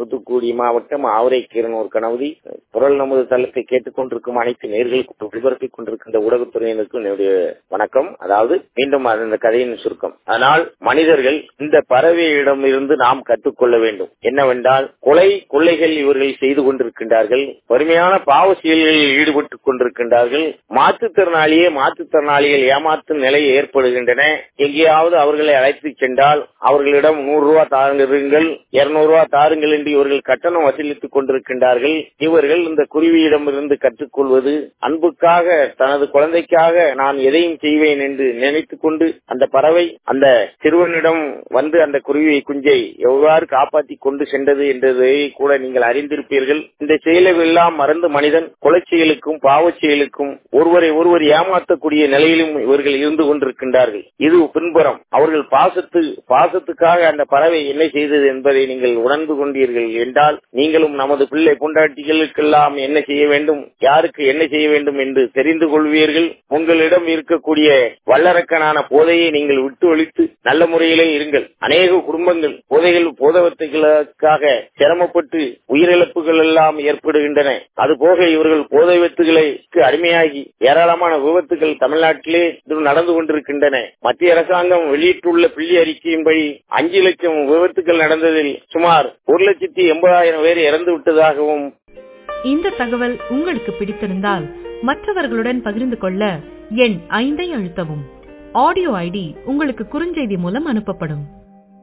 தூத்துக்குடி மாவட்டம் ஆவரைக்கீரனூர் கணவதி குரல் நமது தளத்தை கேட்டுக் கொண்டிருக்கும் அனைத்து நேர்களுக்கு ஒளிபரப்பிக் கொண்டிருக்கின்ற ஊடகத்துறையினருக்கும் என்னுடைய வணக்கம் அதாவது மீண்டும் அந்த கதையின் சுருக்கம் ஆனால் மனிதர்கள் இந்த பறவையிடம் இருந்து நாம் கற்றுக்கொள்ள வேண்டும் என்னவென்றால் கொலை கொள்ளைகள் இவர்கள் செய்து கொண்டிருக்கின்றார்கள் வறுமையான பாவ செயல்களில் ஈடுபட்டுக் கொண்டிருக்கின்றார்கள் மாற்றுத்திறனாளியே மாற்றுத்திறனாளிகள் ஏமாற்றும் நிலை ஏற்படுகின்றன எங்கேயாவது அவர்களை அழைத்து சென்றால் அவர்களிடம் நூறு ரூபாய் தாருங்கள் இருநூறு ரூபாய் தாருங்கள் என்று இவர்கள் கட்டணம் வசூலித்துக் கொண்டிருக்கின்றார்கள் இவர்கள் இந்த குருவியிடம் இருந்து கற்றுக்கொள்வது அன்புக்காக தனது குழந்தைக்காக நான் எதையும் செய்வேன் என்று நினைத்துக் கொண்டு அந்த பறவை அந்த சிறுவனிடம் வந்து அந்த குருவி குஞ்சை எவ்வாறு காப்பாற்றி கொண்டு சென்றது என்றதை கூட நீங்கள் அறிந்திருப்பீர்கள் இந்த செயலை எல்லாம் மறந்து மனிதன் கொலை செயலுக்கும் பாவச் செயலுக்கும் ஒருவரை ஒருவர் ஏமாற்றக்கூடிய நிலையிலும் இவர்கள் இருந்து கொண்டிருக்கின்றார்கள் இது பின்புறம் அவர்கள் பாசத்து பாசத்துக்காக அந்த பறவை என்ன செய்தது என்பதை நீங்கள் உணர்ந்து கொண்டீர்கள் என்றால் நீங்களும் நமது பிள்ளை கொண்டாட்டிகளுக்கெல்லாம் என்ன செய்ய வேண்டும் யாருக்கு என்ன செய்ய வேண்டும் என்று தெரிந்து கொள்வீர்கள் உங்களிடம் இருக்கக்கூடிய வல்லரக்கனான போதையை நீங்கள் விட்டு ஒழித்து நல்ல முறையிலே இருங்கள் அநேக குடும்பங்கள் போதைகள் போதவத்துகளுக்காக சிரமப்பட்டு உயிரிழப்புகள் எல்லாம் ஏற்படுகின்றன அதுபோக இவர்கள் போதை வித்துகளுக்கு அடிமையாகி ஏராளமான விபத்துகள் தமிழ்நாட்டிலே நடந்து கொண்டிருக்கின்றன மத்திய அரசாங்கம் வெளியிட்டுள்ள புள்ளி அறிக்கையின்படி அஞ்சு லட்சம் விபத்துகள் நடந்ததில் சுமார் ஒரு லட்சத்தி எண்பதாயிரம் பேர் இறந்து விட்டதாகவும் இந்த தகவல் உங்களுக்கு பிடித்திருந்தால் மற்றவர்களுடன் பகிர்ந்து கொள்ள எண் ஐந்தை அழுத்தவும் ஆடியோ ஐடி உங்களுக்கு குறுஞ்செய்தி மூலம் அனுப்பப்படும்